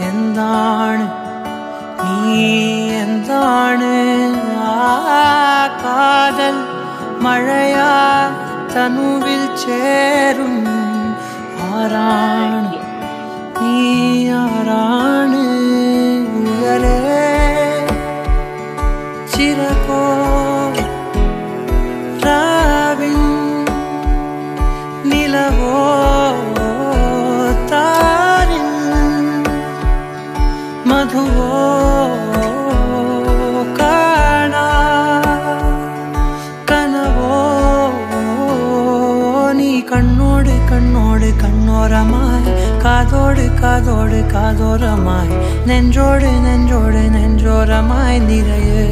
എന്താണ് നീ എന്താണ് ആ കാതൽ മഴയാ തനുവിൽ ചേരും ആരാണ് നീ ആരാണ് ഉയരേ ചിരകോ രാവിൻ നിലവോ താരിൽ മധുവോ കാണാ കനവോ നീ കണ്ണോട് കണ്ണോട് കണ്ണോരമായി കാതോട് കാതോട് കാതോരമായി നെഞ്ചോട് നെഞ്ചോട് നെഞ്ചോരമായി നിറയെ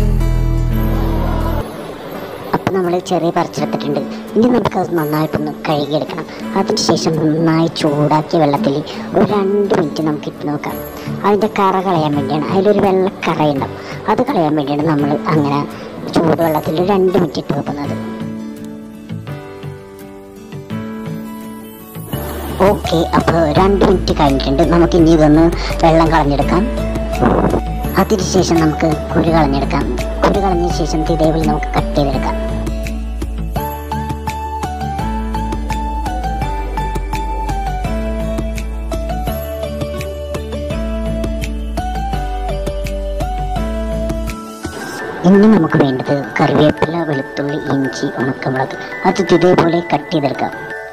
അപ്പം നമ്മൾ ചെറിയ പറിച്ചെടുത്തിട്ടുണ്ട് ഇനി നമുക്കത് നന്നായിട്ടൊന്ന് കഴുകിയെടുക്കണം അതിനുശേഷം നന്നായി ചൂടാക്കിയ വെള്ളത്തിൽ ഒരു രണ്ട് മിനിറ്റ് നമുക്ക് ഇട്ട് നോക്കാം അതിൻ്റെ കറ കളയാൻ വേണ്ടിയാണ് അതിലൊരു വെള്ളക്കറയുണ്ടാവും അത് കളയാൻ വേണ്ടിയാണ് നമ്മൾ അങ്ങനെ ചൂടുവെള്ളത്തിൽ രണ്ട് മിനിറ്റ് ഇട്ട് വെക്കുന്നത് ഓക്കെ അപ്പോൾ രണ്ട് മിനിറ്റ് കഴിഞ്ഞിട്ടുണ്ട് നമുക്ക് ഇനി ഇതൊന്ന് വെള്ളം കളഞ്ഞെടുക്കാം അതിനുശേഷം നമുക്ക് കുരു കളഞ്ഞെടുക്കാം കുരു കളഞ്ഞ ശേഷം ഇത് ഇതേപോലെ നമുക്ക് കട്ട് ചെയ്തെടുക്കാം ഇനി നമുക്ക് വേണ്ടത് കറിവേപ്പില വെളുത്തുള്ളി ഇഞ്ചി ഉണക്കമുളക് അത് ഇതേപോലെ കട്ട് ചെയ്തെടുക്കാം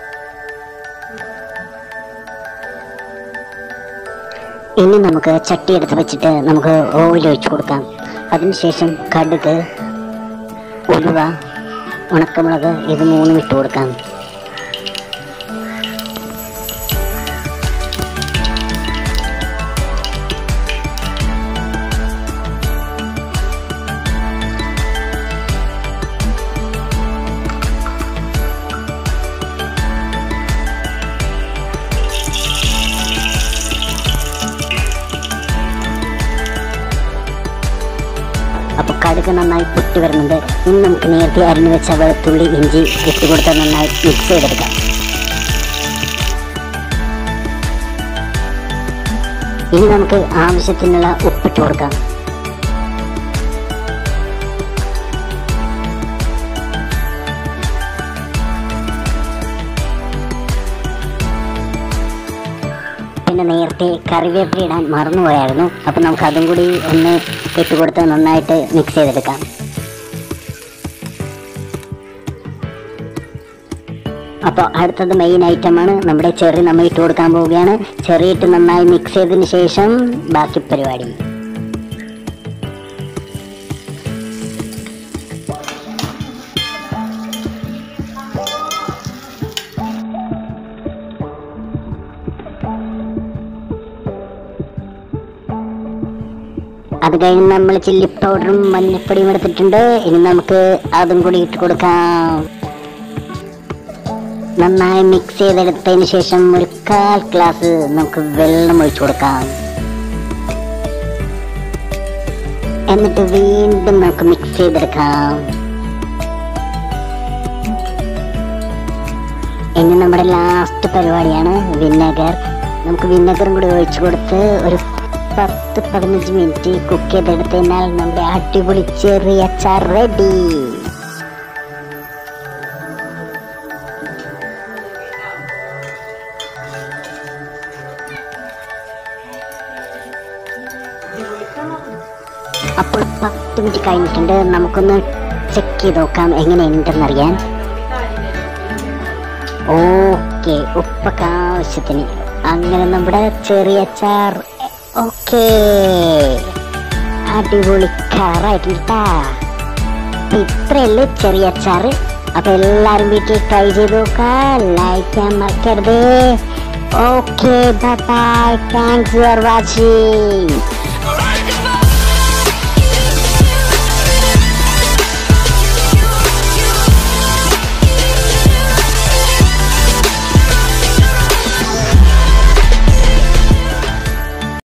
ഇനി നമുക്ക് ചട്ടി എടുത്ത് വെച്ചിട്ട് നമുക്ക് ഓയിൽ ഒഴിച്ചു കൊടുക്കാം അതിനുശേഷം കടുക് ഉലുവ ഉണക്കമുളക് ഇത് മൂന്നും ഇട്ട് കൊടുക്കാം അപ്പോൾ കടുക് നന്നായി പൊട്ടി വരുന്നുണ്ട് ഇനി നമുക്ക് നേരത്തെ അരിഞ്ഞു വെച്ച വെളുത്തുള്ളി ഇഞ്ചി ഇട്ട് കൊടുത്ത് നന്നായി മിക്സ് ചെയ്തെടുക്കാം ഇനി നമുക്ക് ആവശ്യത്തിനുള്ള ഉപ്പിട്ട് കൊടുക്കാം പിന്നെ നേരത്തെ കറിവേപ്പില ഇടാൻ മറന്നുപോയായിരുന്നു അപ്പം നമുക്ക് അതും കൂടി ഒന്ന് ഇട്ട് കൊടുത്ത് നന്നായിട്ട് മിക്സ് ചെയ്തെടുക്കാം അപ്പോൾ അടുത്തത് മെയിൻ ഐറ്റമാണ് നമ്മുടെ ചെറി നമ്മൾ ഇട്ട് കൊടുക്കാൻ പോവുകയാണ് ചെറി ഇട്ട് നന്നായി മിക്സ് ചെയ്തതിന് ശേഷം ബാക്കി പരിപാടി അത് കഴിഞ്ഞ് നമ്മൾ ചില്ലി പൗഡറും മഞ്ഞപ്പൊടിയും എടുത്തിട്ടുണ്ട് ഇനി നമുക്ക് അതും കൂടി ഇട്ട് കൊടുക്കാം നന്നായി മിക്സ് ചെയ്തെടുത്തതിന് ശേഷം ഒരു കാൽ ഗ്ലാസ് നമുക്ക് വെള്ളം ഒഴിച്ചു കൊടുക്കാം എന്നിട്ട് വീണ്ടും നമുക്ക് മിക്സ് ചെയ്തെടുക്കാം ഇനി നമ്മുടെ ലാസ്റ്റ് പരിപാടിയാണ് വിനെഗർ നമുക്ക് വിനെഗറും കൂടി ഒഴിച്ചു കൊടുത്ത് ഒരു പത്ത് പതിനഞ്ച് മിനിറ്റ് കുക്ക് ചെയ്തെടുത്തതിനാൽ നമ്മുടെ അടിപൊളി ചെറിയ അച്ചാർ റെഡി അപ്പോൾ പത്ത് മിനിറ്റ് കഴിഞ്ഞിട്ടുണ്ട് നമുക്കൊന്ന് ചെക്ക് ചെയ്ത് നോക്കാം എങ്ങനെയുണ്ടെന്നറിയാൻ ഓക്കെ ഉപ്പൊക്കെ ആവശ്യത്തിന് അങ്ങനെ നമ്മുടെ ചെറിയ അച്ചാർ ഓക്കെ അടിപൊളി കളറായിട്ടുണ്ട് ട്ടാ. അപ്പൊ ഇത്രയല്ലേ ചെറിയ അച്ചാറ് അപ്പൊ എല്ലാരും വീട്ടിൽ ട്രൈ ചെയ്ത് നോക്കാം ലൈക്ക് ചെയ്യാൻ മറക്കരുത് okay bye thanks for watching